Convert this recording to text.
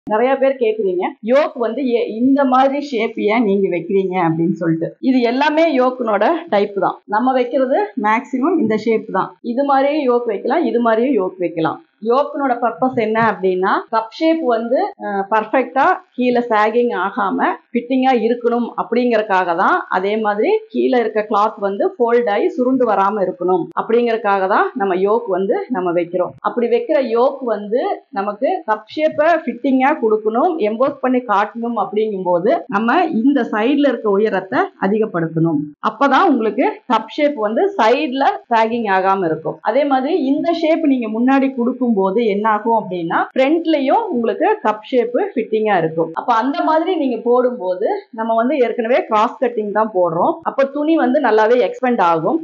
நிறைய பேர் கேக்குறீங்க யோக் வந்து ஏ- இந்த மாதிரி ஷேப் ஏன் நீங்க வைக்கிறீங்க அப்படின்னு சொல்லிட்டு இது எல்லாமே யோக்குனோட டைப் தான் நம்ம வைக்கிறது மேக்சிமம் இந்த ஷேப் தான் இது மாதிரியும் யோக் வைக்கலாம் இது மாதிரியும் யோக் வைக்கலாம் யோக்கினோட பர்பஸ் என்ன அப்படின்னா கப் ஷேப் வந்து பர்ஃபெக்டா கீழே சாகிங் ஆகாம ஃபிட்டிங்கா இருக்கணும் அப்படிங்கறக்காக தான் அதே மாதிரி கீழே இருக்க கிளாத் வந்து ஃபோல்ட் ஆகி சுருண்டு வராம இருக்கணும் அப்படிங்கறக்காக தான் நம்ம யோக் வந்து நம்ம வைக்கிறோம் அப்படி வைக்கிற யோக் வந்து நமக்கு கப் ஷேப்பை ஃபிட்டிங்கா கொடுக்கணும் எம்போஸ் பண்ணி காட்டணும் அப்படிங்கும்போது நம்ம இந்த சைடுல இருக்க உயரத்தை அதிகப்படுத்தணும் அப்பதான் உங்களுக்கு கப் ஷேப் வந்து சைடுல சாகிங் ஆகாம இருக்கும் அதே மாதிரி இந்த ஷேப் நீங்க முன்னாடி கொடுக்கும்போது என்ன ஆகும் அப்படின்னா ஃப்ரண்ட்லயும் உங்களுக்கு கப் ஷேப் ஃபிட்டிங்கா இருக்கும் அப்ப அந்த மாதிரி நீங்க போடும்போது நம்ம வந்து ஏற்கனவே கிராஸ் கட்டிங் தான் போடுறோம் அப்ப துணி வந்து நல்லாவே எக்ஸ்பெண்ட் ஆகும்